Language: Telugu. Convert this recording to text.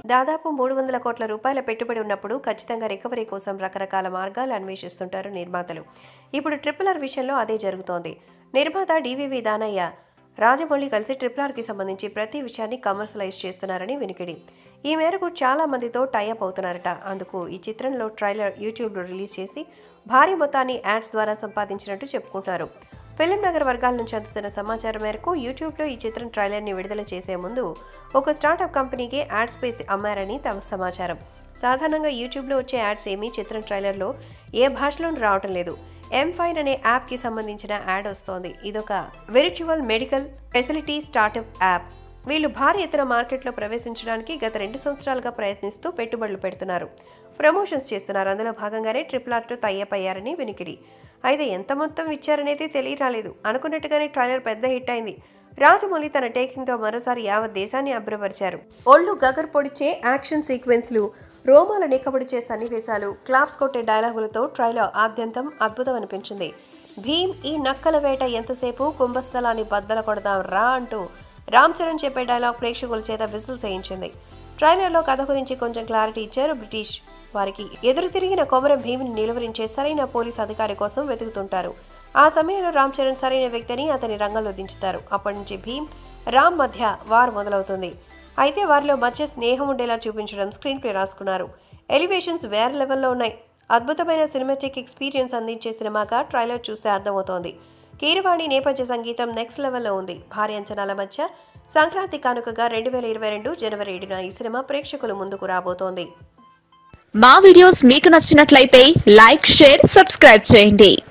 దాదాపు మూడు వందల కోట్ల రూపాయల పెట్టుబడి ఉన్నప్పుడు ఖచ్చితంగా రికవరీ కోసం రకరకాల మార్గాలు అన్వేషిస్తుంటారు నిర్మాతలు ఇప్పుడు ట్రిపుల్ ఆర్ విషయంలో అదే జరుగుతోంది నిర్మాత డివివి దానయ్య రాజమౌళి కలిసి ట్రిపుల్ ఆర్కి సంబంధించి ప్రతి విషయాన్ని కమర్షియలైజ్ చేస్తున్నారని వినికిడి ఈ మేరకు చాలా మందితో టైఅప్ అవుతున్నారట అందుకు ఈ చిత్రంలో ట్రైలర్ యూట్యూబ్లో రిలీజ్ చేసి భారీ మొత్తాన్ని యాడ్స్ ద్వారా సంపాదించినట్టు చెప్పుకుంటున్నారు ఫిలిం నగర్ వర్గాల నుంచి అందుతున్న సమాచారం మేరకు యూట్యూబ్లో ఈ చిత్రం ట్రైలర్ని విడుదల చేసే ముందు ఒక స్టార్టప్ కంపెనీకి యాడ్ స్పేస్ అమ్మారని తమ సమాచారం సాధారణంగా యూట్యూబ్లో వచ్చే యాడ్స్ ఏమీ చిత్రం ట్రైలర్లో ఏ భాషలోనూ రావటం లేదు ఎం ఫైన్ అనే యాప్కి సంబంధించిన యాడ్ వస్తోంది ఇదొక virtual medical facility startup app వీళ్ళు భారీ ఎత్తున మార్కెట్లో ప్రవేశించడానికి గత రెండు సంవత్సరాలుగా ప్రయత్నిస్తూ పెట్టుబడులు పెడుతున్నారు ప్రమోషన్స్ చేస్తున్నారు అందులో భాగంగానే ట్రిపుల్ ఆర్తో టైఅప్ అయ్యారని వినికిడి అయితే ఎంత మొత్తం ఇచ్చారనేది తెలియరాలేదు అనుకున్నట్టుగానే ట్రైలర్ పెద్ద హిట్ అయింది రాజమౌళి తన టేకింగ్తో మరోసారి యావత్ దేశాన్ని అభ్రపరిచారు ఒళ్ళు గగర్ పొడిచే యాక్షన్ సీక్వెన్స్లు రోమాల నిక్కబడిచే సన్నివేశాలు క్లాప్స్ కొట్టే డైలాగులతో ట్రైలర్ ఆద్యంతం అద్భుతం అనిపించింది భీమ్ ఈ నక్కల వేట ఎంతసేపు కుంభస్థలాన్ని బద్దల కొడదాం రా అంటూ రామ్ చరణ్ చెప్పే డైలాగ్ ప్రేక్షకుల చేత విజిల్ చేయించింది ట్రైలర్లో కథ గురించి కొంచెం క్లారిటీ ఇచ్చారు బ్రిటిష్ వారికి ఎదురు తిరిగిన కొమరం భీమిని నిలువరించే సరైన పోలీస్ అధికారి కోసం వెతుకుతుంటారు ఆ సమయంలో రామ్ చరణ్ సరైన వ్యక్తిని అతని రంగంలో దించుతారు అప్పటి నుంచి భీమ్ రామ్ మధ్య వార్ మొదలవుతుంది అయితే వారిలో మధ్య స్నేహం ఉండేలా చూపించడం స్క్రీన్ ప్లే రాసుకున్నారు ఎలివేషన్స్ వేరే లెవెల్లో ఉన్నాయి అద్భుతమైన సినిమాటిక్ ఎక్స్పీరియన్స్ అందించే సినిమాగా ట్రైలర్ చూస్తే అర్థమవుతోంది కీరవాణి నేపథ్య సంగీతం నెక్స్ట్ లెవెల్లో ఉంది భారీ అంచనాల మధ్య సంక్రాంతి కానుకగా రెండు వేల ఇరవై రెండు జనవరి ఏడున ఈ సినిమా ప్రేక్షకుల ముందుకు రాబోతోంది మా వీడియోస్ మీకు నచ్చినట్లయితే లైక్ షేర్ సబ్స్క్రైబ్ చేయండి